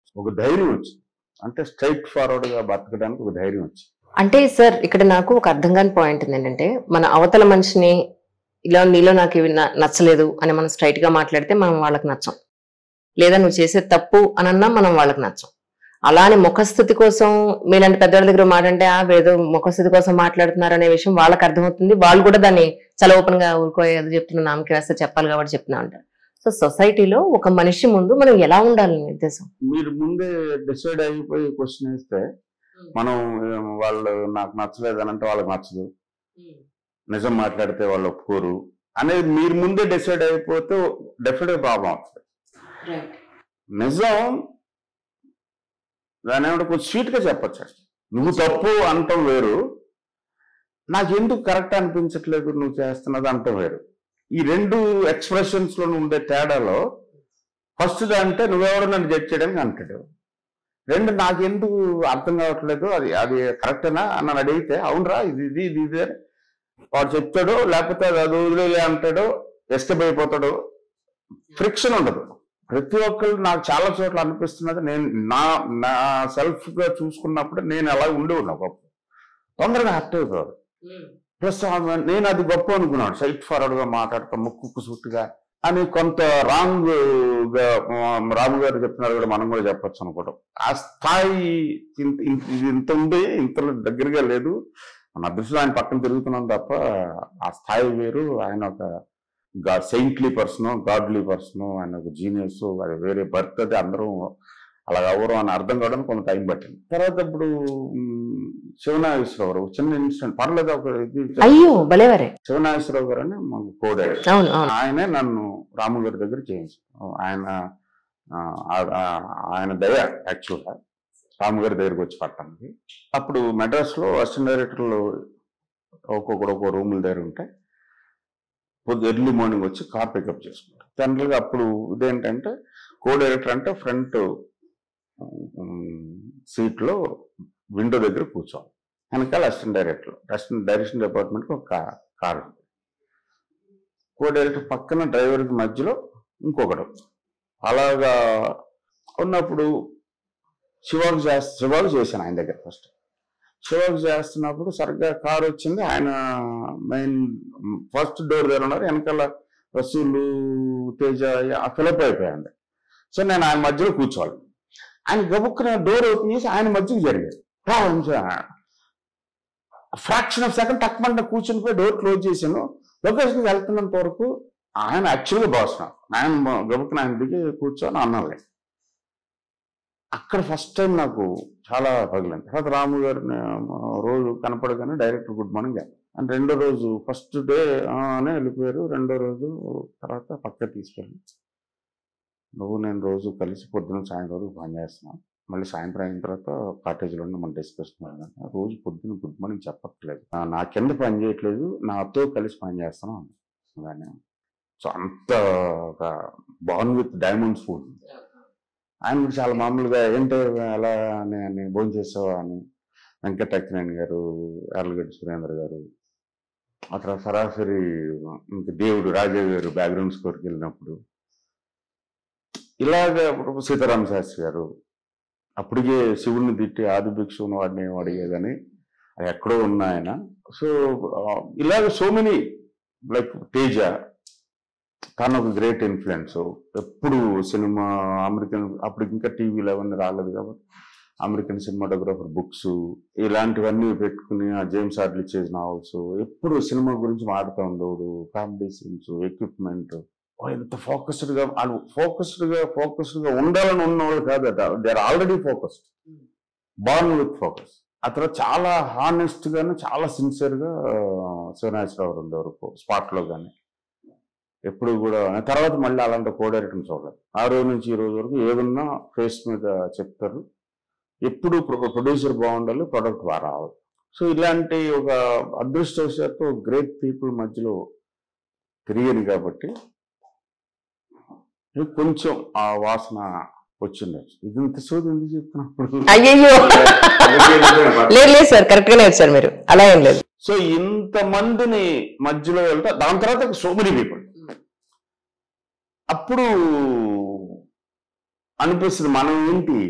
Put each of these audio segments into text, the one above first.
ఒక ధైర్యం వచ్చింది అంటే స్ట్రైట్ ఫార్వర్డ్ గా బతకడానికి ఒక ధైర్యం వచ్చింది అంటే సార్ ఇక్కడ నాకు ఒక అర్థం కాని పాయింట్ ఉంది ఏంటంటే మన అవతల మనిషిని ఇలా నీలో నాకు ఇవి న- నచ్చలేదు అని మనం స్ట్రైట్ గా మాట్లాడితే మనం వాళ్ళకి నచ్చం లేదా నువ్వు చేసే తప్పు అని అన్నా మనం వాళ్ళకి నచ్చం అలానే ముఖస్థుతి కోసం మీలాంటి పెద్దవాళ్ళ దగ్గర మాట అంటే ఆ ఏదో ముఖస్థుతి కోసం మాట్లాడుతున్నారు అనే విషయం వాళ్ళకి అర్థమవుతుంది వాళ్ళు కూడా దాన్ని చాలా ఓపెన్ గా ఊరుకో ఏదో చెప్తున్నా నామకి వేస్తే చెప్పాలి కాబట్టి చెప్తున్నా ఉంటారు సో సొసైటీలో ఒక మనిషి ముందు మనం ఎలా ఉండాలి నీ ఉద్దేశం మీరు ముందే డిసైడ్ అయిపోయి క్వశ్చన్ వేస్తే మనం ఏం, వాళ్ళు నాకు నచ్చలేదు అని అంటే వాళ్ళకి నచ్చదు నిజం మాట్లాడితే వాళ్ళు ఒప్పుకోరు అనేది మీరు ముందే డిసైడ్ అయిపోతే డెఫినెట్ గా ప్రాబ్లం అవుతుంది నిజం దాని ఏమంటే కొంచెం స్వీట్ గా చెప్పచ్చు నువ్వు తప్పు అంటాం వేరు నాకు ఎందుకు కరెక్ట్ అనిపించట్లేదు నువ్వు చేస్తున్నది అంటాం వేరు ఈ రెండు ఎక్స్ప్రెషన్స్ లో ఉండే తేడాలో ఫస్ట్ అంటే నువ్వెవరు నన్ను జడ్జ్ చేయడానికి అంటాడు రెండు నాకు ఎందుకు అర్థం కావట్లేదు అది అది కరెక్టేనా అని నన్ను అడిగితే అవునరా ఇది ఇది ఇది ఇదే వాడు చెప్తాడు లేకపోతే అది అది వదిలేలే అంటాడు ఎస్కేప్ అయిపోతాడు ఫ్రిక్షన్ ఉండదు ప్రతి ఒక్కరు నాకు చాలా చోట్ల అనిపిస్తున్నది నేను నా నా సెల్ఫ్ గా చూసుకున్నప్పుడు నేను అలా ఉండి ఉన్నా గొప్ప తొందరగా హర్ట్ అయిపోయాడు ప్లస్ నేను అది గొప్ప అనుకున్నాను సైట్ ఫార్వర్డ్ గా మాట్లాడతాం ముక్కు సూటుగా అని కొంత రాంగ్ గా ఆ, రాము గారు చెప్తున్నారు కూడా మనం కూడా చెప్పొచ్చు అనుకోవడం ఆ స్థాయి ఇంత ఇంత- ఇది ఇంత ఉంది ఇంత దగ్గరగా లేదు మన అదృష్టం ఆయన పక్కన తిరుగుతున్నాం తప్ప ఆ స్థాయి వేరు ఆయన ఒక సెయింట్లీ పర్సన్ గాడ్లీ పర్సన్ ఆయన ఒక జీనియస్ అది వేరే బర్త్ అది అందరూ అలా ఎవరు అని అర్థం కావడానికి కొంత టైం పట్టింది తర్వాత ఇప్పుడు మ్, శివనాగేశ్వరరావు గారు చిన్న ఇన్సిడెంట్ పర్లేదు ఒక ఇది అయ్యో భలేవరే శివనాగేశ్వరరావు గారు అని మాకు కోడే అవును అవును ఆయనే నన్ను రాము గారి దగ్గర చేయించారు ఆయన ఆ, ఆ- ఆ- ఆయన దయ యాక్చువల్గా రాము గారి దగ్గరికి వచ్చి పట్టడానికి అప్పుడు మెడ్రాస్ లో అసిస్టెంట్ డైరెక్టర్లు ఒక్కొక్కడు ఒక్కో రూముల దగ్గర ఉంటే పొద్దు ఎర్లీ మార్నింగ్ వచ్చి కార్ పికప్ చేసుకుంటారు జనరల్గా అప్పుడు ఇదేంటంటే కో డైరెక్టర్ అంటే ఫ్రంట్ సీట్ లో విండో దగ్గర కూర్చోవాలి వెనకాల అసిస్టెంట్ డైరెక్టర్ అసిస్టెంట్ డైరెక్షన్ డిపార్ట్మెంట్కి ఒక కార్ ఉంది కో డైరెక్టర్ పక్కన డ్రైవర్కి మధ్యలో ఇంకొకడు అలాగా ఉన్నప్పుడు శివాకు చేస్త శివాకు చేశాను ఆయన దగ్గర ఫస్ట్ శివాకు చేస్తున్నప్పుడు సరిగ్గా కారు వచ్చింది ఆయన మెయిన్ ఫస్ట్ డోర్ దగ్గర ఉన్నారు వెనకాల రసూలు తేజ ఫిలప్ అయిపోయాడు సో నేను ఆయన మధ్యలో కూర్చోవాలి ఆయన గబుక్కున డోర్ ఓపెన్ చేసి ఆయన మధ్యకి జరిగేది ఫ్రాక్షన్ ఆఫ్ సెకండ్ తక్కువ కూర్చుని పోయి డోర్ క్లోజ్ చేశాను లొకేషన్కి వెళ్తున్నంత వరకు ఆయన యాక్చువల్గా బాస్ నాకు. ఆయన మ- గబుక్కున ఆయన దిగి కూర్చొని అన్నాలే అక్కడ ఫస్ట్ టైం నాకు చాలా పగిలింది తర్వాత రాము గారిని ఆ, రోజు కనపడగానే డైరెక్టర్ గుడ్ మార్నింగ్ అండ్ రెండో రోజు ఫస్ట్ డే అనే వెళ్ళిపోయారు రెండో రోజు తర్వాత పక్క తీసుకెళ్ళి నువ్వు నేను రోజు కలిసి పొద్దున సాయంత్రం వరకు పని చేస్తున్నాం మళ్ళీ సాయంత్రం అయిన తర్వాత కాటేజీలో మనం డిస్కషన్ రోజు పొద్దున గుడ్ మార్నింగ్ చెప్పట్లేదు ఆ, నా కింద పని చేయట్లేదు నాతో కలిసి పని చేస్తున్నాం కానీ సో అంత ఒక బాన్ విత్ డైమండ్స్ ఫుడ్ ఆయన కూడా చాలా మామూలుగా ఏంటో అలా అని అని భోజనం చేసావా అని వెంకట అక్కినేని గారు ఎర్లగడ్డ సురేంద్ర గారు అక్కడ సరాసరి ఇంక దేవుడు రాజా గారు బ్యాక్గ్రౌండ్ స్కోర్కి వెళ్ళినప్పుడు ఇలాగ ఇప్పుడు సీతారామ శాస్త్రి గారు అప్పటికే శివుణ్ణి తిట్టి ఆది భిక్షువుని వాడిని ఏం అడిగేదని అది ఎక్కడో ఉన్న ఆయన సో ఇలాగ సో మెనీ లైక్ తేజ తను ఒక గ్రేట్ ఇన్ఫ్లుయెన్స్ ఎప్పుడు సినిమా అమెరికన్ అప్పుడు ఇంకా టీవీలు అవన్నీ రాలేదు కాబట్టి అమెరికన్ సినిమాటోగ్రాఫర్ బుక్స్ ఇలాంటివన్నీ పెట్టుకుని ఆ జేమ్స్ ఆర్డ్లీ చేసిన నావల్స్ ఎప్పుడు సినిమా గురించి మాట్లాడుతూ ఉండేవాడు కామెడీ సీన్స్ ఎక్విప్మెంట్ ఎంత ఫోకస్డ్ గా వాళ్ళు ఫోకస్డ్ గా ఫోకస్డ్ గా ఉండాలని ఉన్న వాళ్ళు కాదట they are already focused born with focus ఆ తర్వాత చాలా హానెస్ట్ గాను చాలా సిన్సియర్ గా శివనాశ్వరరావు ఉండేవారు స్పాట్ లో కానీ ఎప్పుడు కూడా తర్వాత మళ్ళీ అలాంటి కోడైరెక్టర్ చూడలేదు ఆ రోజు నుంచి ఈ రోజు వరకు ఏదన్నా ఫేస్ మీద చెప్తారు ఎప్పుడు ప్రొడ్యూసర్ బాగుండాలి ప్రొడక్ట్ బాగా రావాలి సో ఇలాంటి ఒక అదృష్టవశాత్తు గ్రేట్ పీపుల్ మధ్యలో తిరిగాను కాబట్టి ఇది కొంచెం ఆ వాసన వచ్చింది ఇది ఇంత సోది ఎందుకు చెప్తున్నప్పుడు అయ్యయ్యో లేదు లేదు సార్ కరెక్ట్ గానే వచ్చారు మీరు అలా ఏం లేదు సో ఇంతమందిని మధ్యలో వెళ్తే దాని తర్వాత సో మెనీ పీపుల్ అప్పుడు అనిపిస్తుంది మనం ఏంటి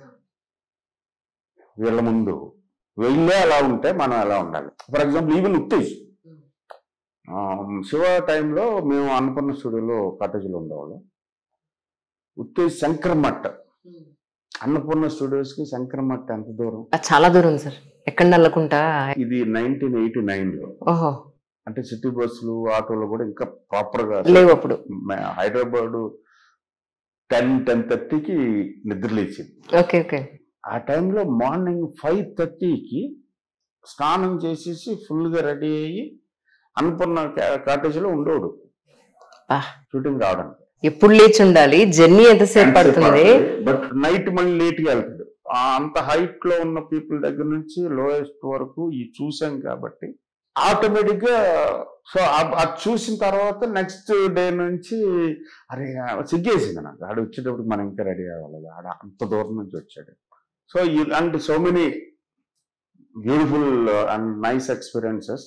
వీళ్ళ ముందు వీళ్ళే ఎలా ఉంటే మనం ఎలా ఉండాలి ఫర్ ఎగ్జాంపుల్ ఈవెన్ ఉత్తేజ్ ఆ, శివ టైంలో మేము అన్నపూర్ణ స్టూడియోలో కాటేజీలో ఉండేవాళ్ళం ఉత్తేజ్ శంకరమట్ట అన్నపూర్ణ స్టూడియోస్ కి శంకరమట్ట ఎంత దూరం అది చాలా దూరం ఉంది సార్ ఎక్కడ నల్లకుంటా ఇది నైన్టీన్ ఎయిటీ నైన్ లో ఓహో అంటే సిటీ బస్సులు ఆటోలు కూడా ఇంకా ప్రాపర్ గా లేవు అప్పుడు మ- హైదరాబాద్ టెన్ టెన్ థర్టీకి నిద్రలేచింది ఓకే ఓకే ఆ టైంలో మార్నింగ్ ఫైవ్ థర్టీకి స్నానం చేసేసి ఫుల్గా రెడీ అయ్యి అన్నపూర్ణ కాటేజీలో ఉండేవాడు బా. షూటింగ్ రావడానికి ఎప్పుడు లేచి ఉండాలి జర్నీ ఎంతసేపు పడుతుంది బట్ నైట్ మళ్ళీ లేట్ గా వెళ్తాడు ఆ అంత హైట్ లో ఉన్న పీపుల్ దగ్గర నుంచి లోయెస్ట్ వరకు ఈ చూసాం కాబట్టి ఆటోమేటిక్ గా సో అది చూసిన తర్వాత నెక్స్ట్ డే నుంచి అరే సిగ్గేసింది నాకు ఆడ వచ్చేటప్పుడు మనం ఇంకా రెడీ అవ్వాలి ఆడ అంత దూరం నుంచి వచ్చాడు సో ఇలాంటి so many beautiful and nice experiences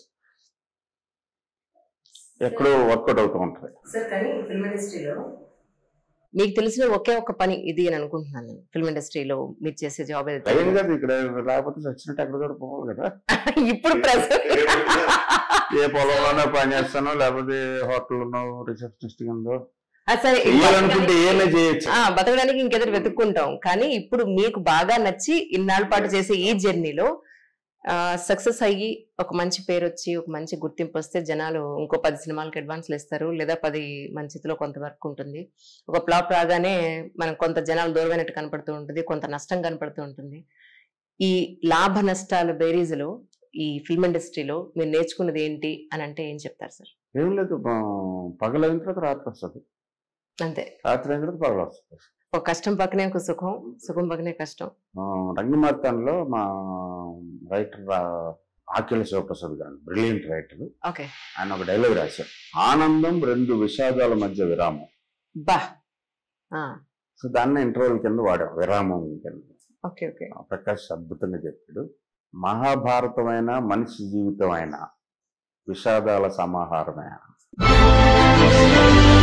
ఎక్కడో వర్కౌట్ అవుతూ ఉంటుంది సార్ కానీ ఫిల్మ్ ఇండస్ట్రీలో మీకు తెలిసిన ఒకే ఒక పని ఇది అని అనుకుంటున్నాను నేను ఫిల్మ్ ఇండస్ట్రీలో మీరు చేసే జాబ్ ఏదైతే భయం కదా ఇక్కడ లేకపోతే చచ్చినట్టు ఎక్కడ కూడా పోవాలి కదా ఇప్పుడు ప్రజెంట్ ఏ పొలంలోనో పని చేస్తానో లేకపోతే హోటల్లోనో రిసెప్షనిస్ట్ కిందో సరే చేయాలనుకుంటే ఏమే చేయొచ్చు ఆ, బతకడానికి ఇంకెదరు వెతుక్కుంటాం కానీ ఇప్పుడు మీకు బాగా నచ్చి ఇన్నాళ్ళ పాటు చేసే ఈ జర్నీలో సక్సెస్ అయ్యి ఒక మంచి పేరు వచ్చి ఒక మంచి గుర్తింపు వస్తే జనాలు ఇంకో పది సినిమాలకు అడ్వాన్స్లు ఇస్తారు లేదా పది మన చేతిలో కొంత వర్క్ ఉంటుంది ఒక ఫ్లాప్ రాగానే మనం కొంత జనాలు దూరమైనట్టు కనపడుతూ ఉంటుంది కొంత నష్టం కనపడుతూ ఉంటుంది ఈ లాభ నష్టాల బేరీజులో ఈ ఫిల్మ్ ఇండస్ట్రీలో మీరు నేర్చుకున్నది ఏంటి అని అంటే ఏం చెప్తారు సార్ ఏం లేదు ఆ, పగలైన తర్వాత రాత్రి వస్తుంది అంతే రాత్రి అయిన తర్వాత పగల వస్తుంది ఒక కష్టం పక్కనే ఒక సుఖం సుఖం పక్కనే కష్టం ఆ, రంగమార్తాన్లో మా రైటర్ ఆకిల శివప్రసాద్ గారు బ్రిలియంట్ రైటర్ ఓకే ఆయన ఒక డైలాగ్ రాశారు ఆనందం రెండు విషాదాల మధ్య విరామం బా ఆ, సో దాన్ని ఇంటర్వెల్ కింద వాడాం విరామం కింద ఓకే ఓకే ఆ ప్రకాష్ అద్భుతంగా చెప్పాడు మహాభారతమైన మనిషి జీవితం అయిన విషాదాల సమాహారమే